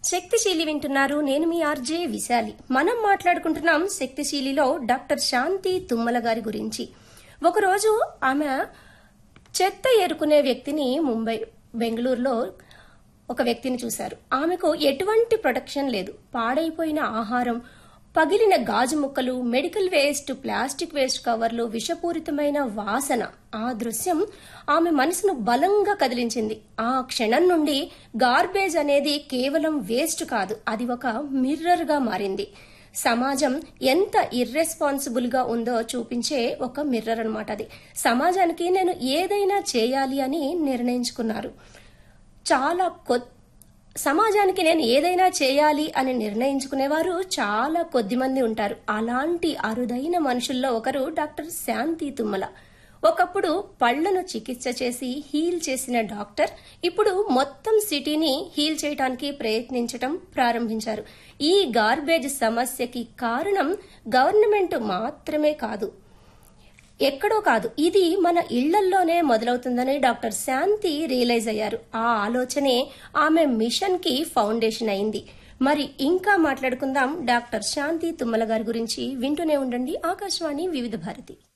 శక్తిశీలి వింటున్నారు నేను మీ ఆర్జే విశాలి మనం మాట్లాడుకుంటున్నాం శక్తిశీలిలో డాక్టర్ శాంతి తుమ్మల గారి గురించి ఒకరోజు ఆమె చెత్త ఏరుకునే వ్యక్తిని ముంబై బెంగళూరులో ఒక వ్యక్తిని చూశారు ఆమెకు ఎటువంటి ప్రొటెక్షన్ లేదు పాడైపోయిన ఆహారం పగిలిన గాజు ముక్కలు మెడికల్ వేస్ట్ ప్లాస్టిక్ వేస్ట్ కవర్లు విషపూరితమైన వాసన ఆ దృశ్యం ఆమె మనసును బలంగా కదిలించింది ఆ క్షణం నుండి గార్బేజ్ అనేది కేవలం వేస్ట్ కాదు అది ఒక మిర్రర్ గా మారింది సమాజం ఎంత ఇర్రెస్పాన్సిబుల్ గా ఉందో చూపించే ఒక మిర్రర్ అన్నమాట అది సమాజానికి నేను ఏదైనా చేయాలి అని నిర్ణయించుకున్నారు చాలా కొ సమాజానికి నేను ఏదైనా చేయాలి అని నిర్ణయించుకునేవారు చాలా కొద్ది మంది ఉంటారు అలాంటి అరుదైన మనుషుల్లో ఒకరు డాక్టర్ శాంతి తుమ్మల ఒకప్పుడు పళ్లను చికిత్స చేసి హీల్ చేసిన డాక్టర్ ఇప్పుడు మొత్తం సిటీని హీల్ చేయడానికి ప్రయత్నించటం ప్రారంభించారు ఈ గార్బేజ్ సమస్యకి కారణం గవర్నమెంట్ మాత్రమే కాదు ఎక్కడో కాదు ఇది మన ఇళ్లల్లోనే మొదలవుతుందని డాక్టర్ శాంతి రియలైజ్ అయ్యారు ఆ ఆలోచనే ఆమె మిషన్ కి ఫౌండేషన్ అయింది మరి ఇంకా మాట్లాడుకుందాం డాక్టర్ శాంతి తుమ్మల గారి గురించి వింటూనే ఉండండి ఆకాశవాణి వివిధ భారతి